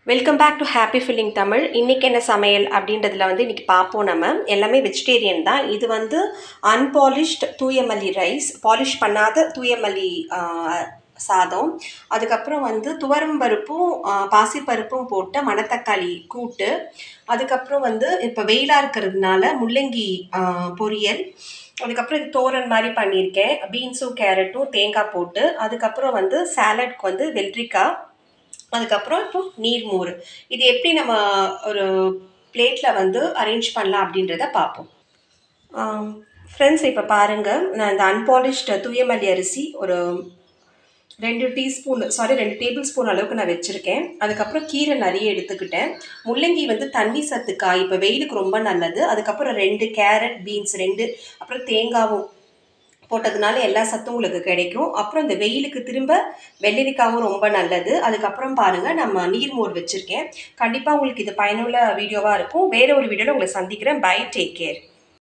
welcome back to happy filling Tamil இன்றைக்கி என்ன சமையல் அப்படின்றதுல வந்து இன்றைக்கி பார்ப்போம் நம்ம எல்லாமே வெஜிடேரியன் தான் இது வந்து அன்பாலிஷ்ட் தூயமல்லி ரைஸ் பாலிஷ் பண்ணாத தூயமல்லி ஆ, சாதம் அதுக்கப்புறம் வந்து துவரம் பருப்பும் ஆ, பாசிப்பருப்பும் போட்ட மணத்தக்காளி கூட்டு அதுக்கப்புறம் வந்து இப்போ வெயிலாக இருக்கிறதுனால முள்ளங்கி ஆ, பொரியல் அதுக்கப்புறம் இது தோரன் மாதிரி பண்ணியிருக்கேன் பீன்ஸும் கேரட்டும் தேங்காய் போட்டு அதுக்கப்புறம் வந்து சாலட்க்கு வந்து வெள்ளரிக்காய் அதுக்கப்புறம் இப்போ நீர்மோர் இது எப்படி நம்ம ஒரு பிளேட்டில் வந்து அரேஞ்ச் பண்ணலாம் அப்படின்றத பார்ப்போம் ஃப்ரெண்ட்ஸ் இப்போ பாருங்கள் நான் இந்த அன்பாலிஷ்ட் தூயமல்லி அரிசி ஒரு ரெண்டு டீஸ்பூன் சாரி ரெண்டு டேபிள் ஸ்பூன் அளவுக்கு நான் வச்சுருக்கேன் அதுக்கப்புறம் கீரை நிறைய எடுத்துக்கிட்டேன் முள்ளங்கி வந்து தண்ணி சத்து காய் இப்போ வெயிலுக்கு ரொம்ப நல்லது அதுக்கப்புறம் ரெண்டு கேரட் பீன்ஸ் ரெண்டு அப்புறம் தேங்காவும் போட்டதுனால எல்லா சத்தும் உங்களுக்கு கிடைக்கும் அப்புறம் இந்த வெயிலுக்கு திரும்ப வெள்ளரிக்காவும் ரொம்ப நல்லது அதுக்கப்புறம் பாருங்கள் நம்ம நீர்மோர் வச்சுருக்கேன் கண்டிப்பாக உங்களுக்கு இது பயனுள்ள வீடியோவாக இருக்கும் வேற ஒரு வீடியோவில் உங்களை சந்திக்கிறேன் பை டேக் கேர்